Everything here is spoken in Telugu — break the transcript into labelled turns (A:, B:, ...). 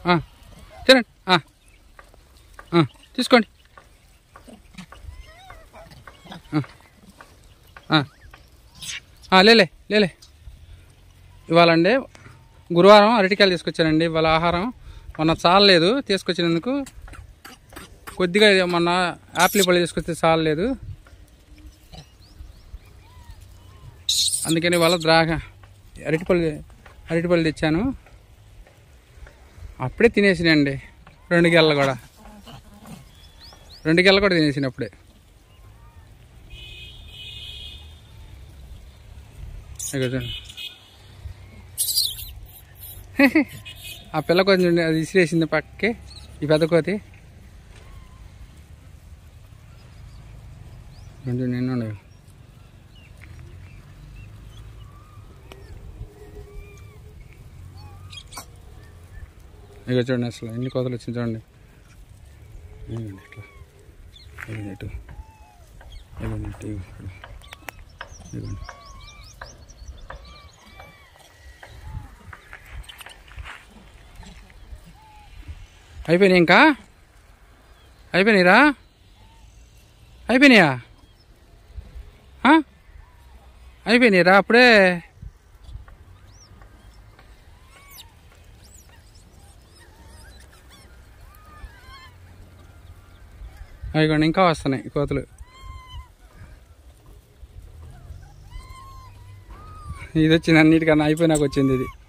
A: ఆ, తినండి ఆ. ఆ, తీసుకోండి ఆ. ఆ. ఆ, లేలే లేలే ఇవాళండి గురువారం అరటికాయలు తీసుకొచ్చానండి ఇవాళ ఆహారం మొన్న చాలలేదు తీసుకొచ్చినందుకు కొద్దిగా ఇది మొన్న యాపిల్ పళ్ళు తీసుకొస్తే చాలలేదు అందుకని ఇవాళ ద్రాగ అరటిపళ్ళు అరటిపళ్ళు తెచ్చాను అప్పుడే తినేసినండి రెండు గెలలు కూడా రెండు గెలలు కూడా తినేసిన అప్పుడే ఇదిగో చూడండి. ఆ పిల్ల కొంచెం అది విసిరేసింది పక్కకి ఈ పెద్ద కోతి కొంచెం నిన్ను ఇక చూడండి అసలు ఎన్ని కోతలు వచ్చింది చూడండి ఇదిగోండి ఇట్లా ఇదిగోండి ఇటు ఇదిగోండి ఇటు ఇదిగో ఇక్కడ. ఇదిగోండి అయిపోయినాయి ఇంకా అయిపోయినాయిరా అయిపోయినాయా ఆ? అయిపోయినాయిరా అప్పుడే అయిపోయింది ఇంకా వస్తున్నాయి కోతులు ఇది వచ్చింది అన్నిటికన్నా అయిపోయినాక వచ్చింది ఇది